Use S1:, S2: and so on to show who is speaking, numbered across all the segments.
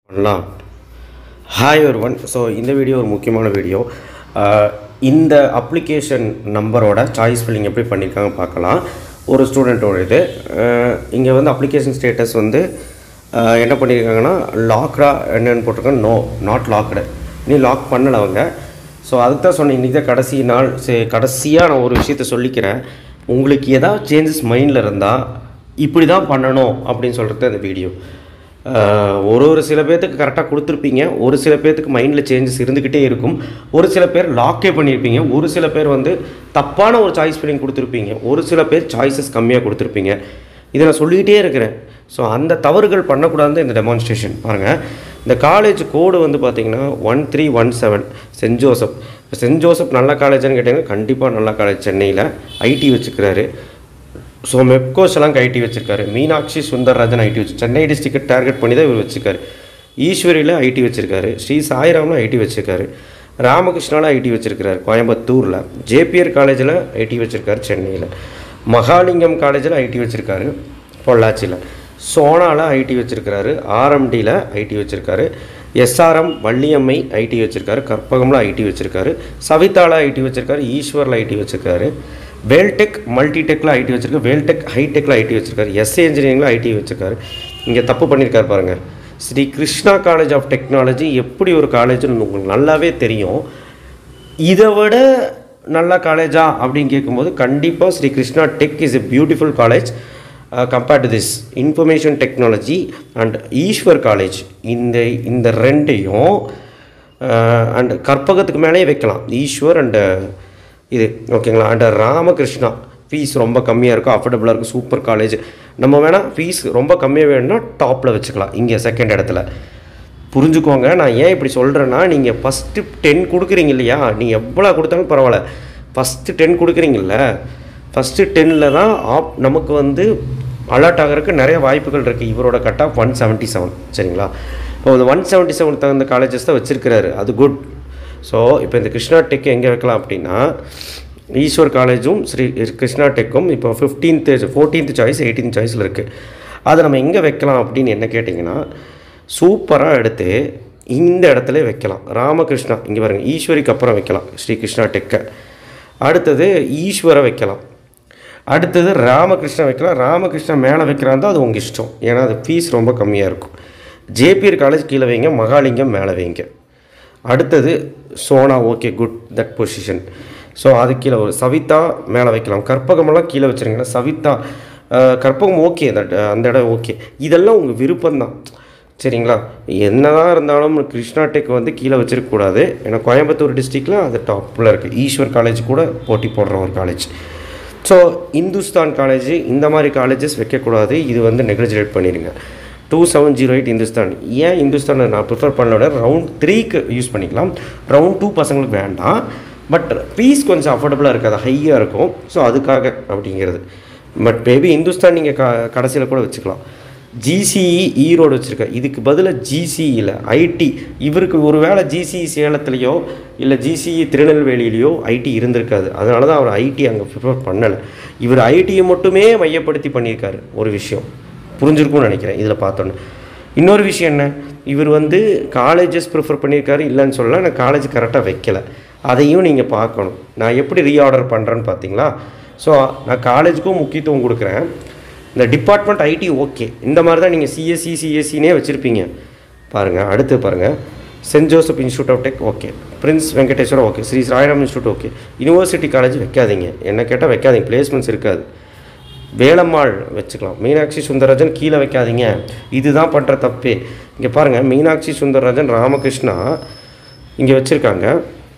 S1: பண்ணலாம் ஹாய் ஒரு one so இந்த வீடியோ ஒரு முக்கியமான வீடியோ ஆஹ் இந்த அப்ளிகேஷன் நம்பரோட சாய்ஸ் ஃபில்லிங் எப்படி பண்ணியிருக்காங்க பார்க்கலாம் ஒரு ஸ்டூடெண்ட்டோட இது இங்கே வந்து அப்ளிகேஷன் ஸ்டேட்டஸ் வந்து ஆஹ் என்ன பண்ணியிருக்காங்கன்னா லாக்டா என்னென்னு போட்டிருக்காங்க நோ நாட் லாக்டு நீ லாக் பண்ணலை அவங்க ஸோ அதுக்கு தான் சொன்னேன் இன்றைக்கி தான் கடைசி நாள் சரி கடைசியாக நான் ஒரு விஷயத்த சொல்லிக்கிறேன் உங்களுக்கு ஏதாவது சேஞ்சஸ் மைண்டில் இருந்தால் இப்படி தான் பண்ணணும் அப்படின்னு சொல்கிறது அந்த வீடியோ ஆஹ் ஒரு ஒரு சில பேர்த்துக்கு கரெக்டாக கொடுத்துருப்பீங்க ஒரு சில பேர்த்துக்கு மைண்டில் சேஞ்சஸ் இருந்துக்கிட்டே இருக்கும் ஒரு சில பேர் லாக்கே பண்ணியிருப்பீங்க ஒரு சில பேர் வந்து தப்பான ஒரு சாய்ஸ் ஃபில்லிங் கொடுத்துருப்பீங்க ஒரு சில பேர் சாய்ஸஸ் கம்மியாக கொடுத்துருப்பீங்க இதை நான் சொல்லிக்கிட்டே இருக்கிறேன் ஸோ அந்த தவறுகள் பண்ணக்கூடாது இந்த டெமான்ஸ்ட்ரேஷன் பாருங்கள் இந்த காலேஜ் கோடு வந்து பார்த்தீங்கன்னா one three one seven Saint Joseph இப்போ சென்ட் ஜோசப் நல்ல காலேஜ்னு கேட்டிங்கன்னா கண்டிப்பாக நல்ல காலேஜ் சென்னையில் ஐடி வச்சுக்கிறாரு ஸோ மெப்கோஸ் எல்லாம் ஐடி வச்சிருக்காரு மீனாட்சி சுந்தரராஜன் ஐடி வச்சு சென்னை டிஸ்ட்ரிக்ட் டார்கெட் பண்ணி தான் இவர் வச்சிருக்காரு ஈஸ்வரியில் ஐடி வச்சிருக்காரு ஸ்ரீ சாய்ராமில் ஐடி வச்சிருக்காரு ராமகிருஷ்ணாவில் ஐடி வச்சிருக்காரு கோயம்புத்தூரில் ஜேபிஆர் காலேஜில் ஐடி வச்சிருக்காரு சென்னையில் மகாலிங்கம் காலேஜில் ஐடி வச்சிருக்காரு பொள்ளாச்சியில் சோனாவில் ஐடி வச்சிருக்காரு ஆர்எம்டியில் ஐடி வச்சிருக்காரு எஸ்ஆர்எம் வள்ளியம்மை ஐடி வச்சிருக்காரு கற்பகமில் ஐடி வச்சிருக்காரு சவிதாவில் ஐடி வச்சிருக்காரு ஈஸ்வரில் ஐடி வச்சிருக்காரு வேல்டெக் மல்டிடெக்கில் ஐடி வச்சிருக்காரு வேல்டெக் ஹைடெக்கில் ஐடி வச்சிருக்காரு எஸ்ஏ இன்ஜினியரிங்கில் ஐடி வச்சிருக்காரு இங்கே தப்பு பண்ணியிருக்காரு பாருங்கள் Sri Krishna college of technology எப்படி ஒரு காலேஜ்னு உங்களுக்கு நல்லாவே தெரியும் இதை விட நல்ல காலேஜா அப்படின்னு கேட்கும்போது கண்டிப்பாக Sri Krishna tech is a beautiful college compared to this information technology and Eswar college இந்த இந்த ரெண்டையும் அண்ட் கற்பகத்துக்கு மேலேயே வைக்கலாம் ஈஸ்வர் அண்டு இது ஓகேங்களா அண்ட் ராமகிருஷ்ணா ஃபீஸ் ரொம்ப கம்மியாக இருக்கும் அஃபோர்டபுளாக இருக்கும் சூப்பர் காலேஜ் நம்ம வேணால் ஃபீஸ் ரொம்ப கம்மியாக வேணும்னா டாப்பில் வச்சுக்கலாம் இங்கே செகண்ட் இடத்துல புரிஞ்சுக்கோங்க நான் ஏன் இப்படி சொல்கிறேன்னா நீங்கள் ஃபஸ்ட்டு டென் கொடுக்குறீங்க இல்லையா நீ எவ்வளோ கொடுத்தாலும் பரவாயில்ல ஃபஸ்ட்டு டென் கொடுக்குறீங்கல்ல ஃபஸ்ட்டு டென்னில் தான் ஆப் நமக்கு வந்து அலர்ட் ஆகிறதுக்கு நிறைய வாய்ப்புகள் இருக்குது இவரோட cut off one seventy seven சரிங்களா இப்போ இந்த ஒன் செவன்ட்டி செவன் தகுந்த காலேஜஸ் தான் வச்சுருக்கிறாரு அது குட் ஸோ இப்போ இந்த கிருஷ்ணா டெக் எங்கே வைக்கலாம் அப்படின்னா ஈஸ்வர் காலேஜும் ஸ்ரீ கிருஷ்ணா டெக்கும் இப்போ ஃபிஃப்டீன்த்து ஃபோர்டீன்த் சாய்ஸ் எயிட்டீன்த் சாய்ஸில் இருக்குது அதை நம்ம எங்கே வைக்கலாம் அப்படின்னு என்ன கேட்டிங்கன்னா சூப்பராக எடுத்து இந்த இடத்துல வைக்கலாம் ராமகிருஷ்ணா இங்கே பாருங்கள் ஈஸ்வரிக்கு அப்புறம் வைக்கலாம் ஸ்ரீ கிருஷ்ணா டெக்கை அடுத்தது ஈஸ்வரை வைக்கலாம் அடுத்தது ராமகிருஷ்ணா வைக்கலாம் ராமகிருஷ்ணா மேலே வைக்கிறாந்தோ அது உங்கள் இஷ்டம் ஏன்னா அது ஃபீஸ் ரொம்ப கம்மியாக இருக்கும் ஜேபிஆர் காலேஜ் கீழே வைங்க மகாலிங்கம் மேலே வைங்க அடுத்தது Sona okay good that position so அது கீழே ஒரு சவிதா மேலே வைக்கலாம் கற்பகமெல்லாம் கீழே வச்சுருங்கன்னா சவிதா அஹ், கற்பகம் ஓகே தட் அந்த இடம் ஓகே இதெல்லாம் உங்கள் விருப்பம்தான் சரிங்களா என்னதான் இருந்தாலும் கிருஷ்ணா டெக் வந்து கீழே வச்சிருக்கக்கூடாது ஏன்னா கோயம்புத்தூர் டிஸ்ட்ரிக்டில் அது டாப்பில் இருக்குது ஈஸ்வர் காலேஜ் கூட போட்டி போடுற ஒரு காலேஜ் ஸோ இந்துஸ்தான் காலேஜ் இந்த மாதிரி காலேஜஸ் வைக்கக்கூடாது இது வந்து நெக்லிஜிலேட் பண்ணிடுங்க two seven zero eight Hindustan ஏன் இந்துஸ்தான் நான் ப்ரிஃபர் பண்ணோட ரவுண்ட் த்ரீக்கு யூஸ் பண்ணிக்கலாம் ரவுண்ட் டூ பசங்களுக்கு வேண்டாம் பட் ஃபீஸ் கொஞ்சம் அஃபோர்டபுளாக இருக்காது ஹையாக இருக்கும் ஸோ அதுக்காக அப்படிங்கிறது பட் மேபி இந்துஸ்தான் நீங்கள் க கடைசியில் கூட வச்சுக்கலாம் ஜிசிஇ ஈரோடு வச்சுருக்க இதுக்கு பதிலாக ஜிசிஇயில் ஐடி இவருக்கு ஒரு வேளை ஜிசிஇ சேலத்துலேயோ இல்லை ஜிசிஇ திருநெல்வேலியிலையோ ஐடி இருந்திருக்காது அதனால தான் அவர் ஐடி அங்கே ப்ரிஃபர் பண்ணலை இவர் ஐடியை மட்டுமே மையப்படுத்தி பண்ணியிருக்காரு ஒரு விஷயம் புரிஞ்சிருக்கும்னு நினைக்கிறேன் இதில் பார்த்தோன்னே இன்னொரு விஷயம் என்ன இவர் வந்து காலேஜஸ் ப்ரிஃபர் பண்ணியிருக்காரு இல்லைன்னு சொல்லலாம் நான் காலேஜ் கரெக்டாக வைக்கல அதையும் நீங்கள் பார்க்கணும் நான் எப்படி ரீஆர்டர் பண்ணுறேன்னு பார்த்தீங்களா ஸோ நான் காலேஜுக்கும் முக்கியத்துவம் கொடுக்குறேன் இந்த டிபார்ட்மெண்ட் ஐடி ஓகே இந்த மாதிரி தான் நீங்கள் சிஎஸ்சி சிஎஸ்சினே வச்சுருப்பீங்க பாருங்கள் அடுத்து பாருங்கள் Saint Joseph institute of tech okay Prince Venkateswara okay Sri Sairam institute okay university college வைக்காதீங்க என்ன கேட்டால் வைக்காதீங்க பிளேஸ்மெண்ட்ஸ் இருக்காது வேலம்மாள் வச்சுக்கலாம் மீனாட்சி சுந்தரராஜன் கீழே வைக்காதீங்க இதுதான் பண்ணுற தப்பே இங்கே பாருங்கள் மீனாட்சி சுந்தரராஜன் ராமகிருஷ்ணா இங்கே வச்சுருக்காங்க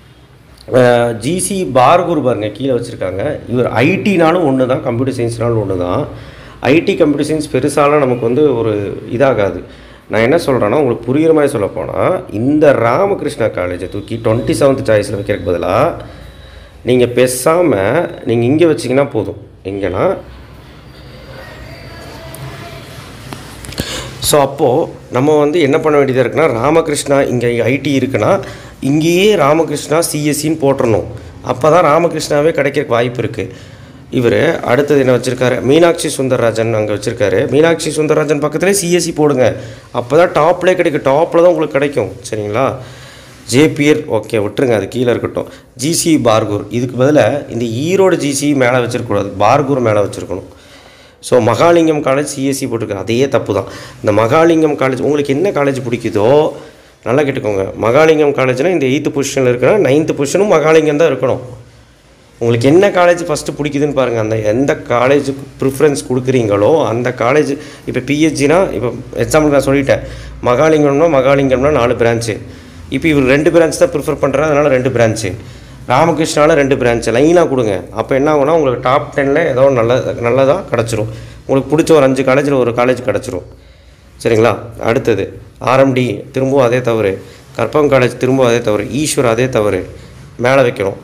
S1: ஜிசி பார்குரு பாருங்க கீழே வச்சுருக்காங்க இவர் ஐடினாலும் ஒன்று தான் கம்ப்யூட்டர் சயின்ஸ்னாலும் ஒன்று தான் ஐடி கம்ப்யூட்டர் சயின்ஸ் பெருசாலாம் நமக்கு வந்து ஒரு இதாகாது நான் என்ன சொல்கிறேன்னா உங்களுக்கு புரியுற மாதிரி சொல்ல போனால் இந்த ராமகிருஷ்ணா காலேஜை தூக்கி டுவெண்ட்டி செவன்த் சாய்ஸில் வைக்கிறதுக்கு பதிலாக நீங்கள் பேசாமல் நீங்கள் இங்கே வச்சிங்கன்னா போதும் எங்கன்னா ஸோ அப்போது நம்ம வந்து என்ன பண்ண வேண்டியதாக இருக்குன்னா ராமகிருஷ்ணா இங்கே ஐடி இருக்குன்னா இங்கேயே ராமகிருஷ்ணா சிஎஸ்சின்னு போட்டுறணும் அப்போ தான் ராமகிருஷ்ணாவே கிடைக்கிறதுக்கு வாய்ப்பு இருக்குது இவர் அடுத்தது என்ன வச்சுருக்காரு மீனாட்சி சுந்தரராஜன் அங்கே வச்சுருக்காரு மீனாட்சி சுந்தரராஜன் பக்கத்துலேயே சிஎஸ்சி போடுங்க அப்போ தான் டாப்லேயே கிடைக்கும் டாப்பில் தான் உங்களுக்கு கிடைக்கும் சரிங்களா ஜேபியர் ஓகே விட்டுருங்க அது கீழே இருக்கட்டும் ஜிசி பார்கூர் இதுக்கு பதிலாக இந்த ஈரோடு ஜிசி மேலே வச்சிருக்கக்கூடாது பார்கூர் மேலே வச்சுருக்கணும் ஸோ மகாலிங்கம் காலேஜ் சிஎஸ்சி போட்டிருக்காரு அதே தப்பு தான் இந்த மகாலிங்கம் காலேஜ் உங்களுக்கு என்ன காலேஜ் பிடிக்குதோ நல்லா கேட்டுக்கோங்க மகாலிங்கம் காலேஜ்னால் இந்த எயித்து பொசிஷனில் இருக்கிற நைன்த்து பொசிஷனும் மகாலிங்கம் தான் இருக்கணும் உங்களுக்கு என்ன காலேஜ் ஃபஸ்ட்டு பிடிக்குதுன்னு பாருங்கள் அந்த எந்த காலேஜுக்கு ப்ரிஃபரன்ஸ் கொடுக்குறீங்களோ அந்த காலேஜ் இப்போ பிஹெச்னா இப்போ எக்ஸாம்பிள் நான் சொல்லிட்டேன் மகாலிங்கம்னா மகாலிங்கம்னா நாலு பிரான்ச்சு இப்போ இவர் ரெண்டு பிரான்ச் தான் ப்ரிஃபர் பண்ணுறாரு அதனால் ரெண்டு பிரான்ச்சு ராமகிருஷ்ணாவில் ரெண்டு பிரான்ச்சு லைனாக கொடுங்க அப்போ என்ன ஆகும்னா உங்களுக்கு டாப் டென்னில் ஏதோ நல்ல நல்லதாக கிடச்சிரும் உங்களுக்கு பிடிச்ச ஒரு அஞ்சு காலேஜில் ஒரு காலேஜ் கிடச்சிரும் சரிங்களா அடுத்தது ஆர்எம்டி திரும்பவும் அதே தவறு கற்பகம் காலேஜ் திரும்பவும் அதே தவறு ஈஸ்வர் அதே தவறு மேலே வைக்கணும்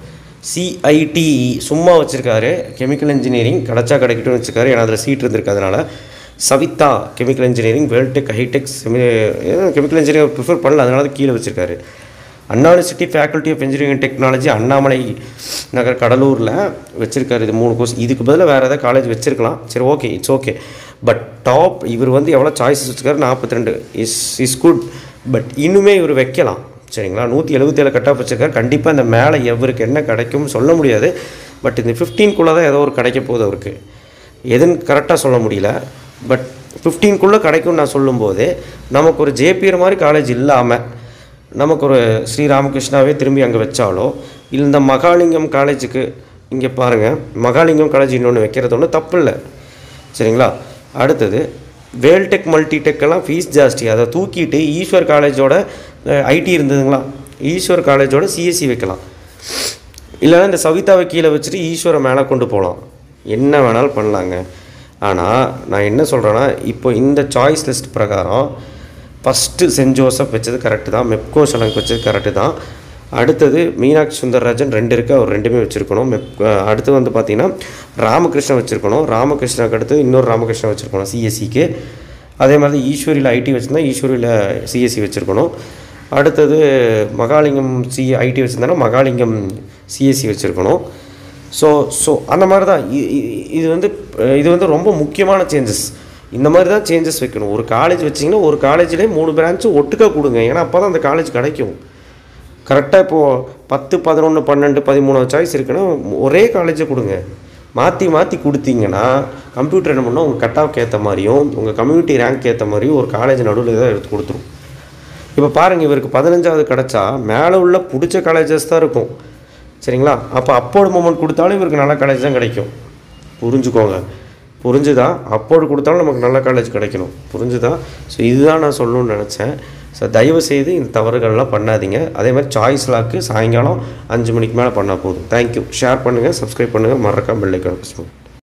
S1: சிஐடி சும்மா வச்சுருக்காரு கெமிக்கல் இன்ஜினியரிங் கிடச்சா கிடைக்கட்டும்னு வச்சுருக்காரு ஏன்னா அதில் சீட் இருந்திருக்கு அதனால் Saveetha chemical engineering Veltech hi tech semi chemical engineering prefer பண்ணல அதனால தான் கீழே வச்சுருக்காரு Anna university faculty of engineering technology Annamalai Nagar கடலூரில் வச்சுருக்காரு இது மூணு கோர்ஸ் இதுக்கு பதிலாக வேறு ஏதாவது காலேஜ் வச்சுருக்கலாம் சரி okay it's okay but top இவர் வந்து எவ்வளோ சாய்ஸஸ் வச்சுருக்காரு நாற்பத்தி ரெண்டு இஸ் இஸ் குட் பட் இன்னுமே இவர் வைக்கலாம் சரிங்களா நூற்றி எழுபத்தேழு கட்டாக வச்சுருக்காரு கண்டிப்பாக இந்த மேலே எவருக்கு என்ன கிடைக்கும் சொல்ல முடியாது பட் இந்த ஃபிஃப்டீன்குள்ளே தான் ஏதோ ஒரு கிடைக்க போகுது அவருக்கு எதுன்னு கரெக்டாக சொல்ல முடியல பட் ஃபிஃப்டீன்குள்ளே கிடைக்கும்னு நான் சொல்லும்போது நமக்கு ஒரு ஜேபிஆர் மாதிரி காலேஜ் இல்லாமல் நமக்கு ஒரு ஸ்ரீ ராமகிருஷ்ணாவே திரும்பி அங்கே வச்சாலோ இல்லை இந்த மகாலிங்கம் காலேஜுக்கு இங்கே பாருங்கள் மகாலிங்கம் காலேஜ் இன்னொன்று வைக்கிறது ஒன்றும் தப்பு இல்லை சரிங்களா அடுத்தது வேல்டெக் மல்டிடெக் எல்லாம் ஃபீஸ் ஜாஸ்தி அதை தூக்கிட்டு ஈஸ்வர் காலேஜோட ஐடி இருந்ததுங்களா ஈஸ்வர் காலேஜோட சிஎஸ்சி வைக்கலாம் இல்லைன்னா இந்த சவிதாவை கீழே வச்சுட்டு ஈஸ்வரை மேலே கொண்டு போகலாம் என்ன வேணாலும் பண்ணலாங்க ஆனால் நான் என்ன சொல்கிறேன்னா இப்போ இந்த சாய்ஸ் லிஸ்ட் பிரகாரம் ஃபஸ்ட்டு சென்ட் ஜோசப் வச்சது கரெக்டு தான் மெப்கோ சலங்க் வச்சது கரெக்டு தான் அடுத்தது மீனாட்சி சுந்தரராஜன் ரெண்டு இருக்குது அவர் ரெண்டுமே வச்சுருக்கணும் மெப் அடுத்து வந்து பார்த்திங்கன்னா ராமகிருஷ்ணன் வச்சுருக்கணும் ராமகிருஷ்ணாக்கு அடுத்து இன்னொரு ராமகிருஷ்ணன் வச்சுருக்கணும் சிஎஸ்சிக்கு அதே மாதிரி ஈஸ்வரியில் ஐடி வச்சுருந்தா ஈஸ்வரியில் சிஎஸ்சி வச்சுருக்கணும் அடுத்தது மகாலிங்கம் சி ஐடி வச்சுருந்தா மகாலிங்கம் சிஎஸ்சி வச்சுருக்கணும் ஸோ ஸோ அந்த மாதிரி தான் இ- இ- இது வந்து இது வந்து ரொம்ப முக்கியமான சேஞ்சஸ் இந்த மாதிரி தான் சேஞ்சஸ் வைக்கணும் ஒரு காலேஜ் வச்சிங்கன்னா ஒரு காலேஜ்லேயே மூணு பிரான்ச்சும் ஒட்டுக்கா கொடுங்க ஏன்னா அப்போ தான் அந்த காலேஜ் கிடைக்கும் கரெக்டாக இப்போது பத்து பதினொன்று பன்னெண்டு பதிமூணு சாய்ஸ் இருக்குன்னா ஒரே காலேஜை கொடுங்க மாற்றி மாற்றி கொடுத்தீங்கன்னா கம்ப்யூட்டர் என்ன பண்ணால் உங்கள் கட் ஆஃப்க்கு ஏற்ற மாதிரியும் உங்கள் கம்யூனிட்டி ரேங்க் ஏற்ற மாதிரியும் ஒரு காலேஜ் நடுவில் தான் எடுத்து கொடுத்துரும் இப்போ பாருங்கள் இவருக்கு பதினஞ்சாவது கிடச்சா மேலே உள்ள பிடிச்ச காலேஜஸ் தான் இருக்கும் சரிங்களா அப்போ அப்போடு மூமெண்ட் கொடுத்தாலும் இவருக்கு நல்ல காலேஜ் தான் கிடைக்கும் புரிஞ்சுக்கோங்க புரிஞ்சுதா அப்போடு கொடுத்தாலும் நமக்கு நல்ல காலேஜ் கிடைக்கணும் புரிஞ்சுதா ஸோ இதுதான் நான் சொல்லணும்னு நினச்சேன் ஸோ தயவு செய்து இந்த தவறுகள்லாம் பண்ணாதீங்க அதே மாதிரி சாய்ஸ் லாக்கு சாயங்காலம் அஞ்சு மணிக்கு மேலே பண்ணால் போதும் தேங்க்யூ ஷேர் பண்ணுங்கள் சப்ஸ்கிரைப் பண்ணுங்கள் மறக்காம பெல்லைக்கான பேசுவோம்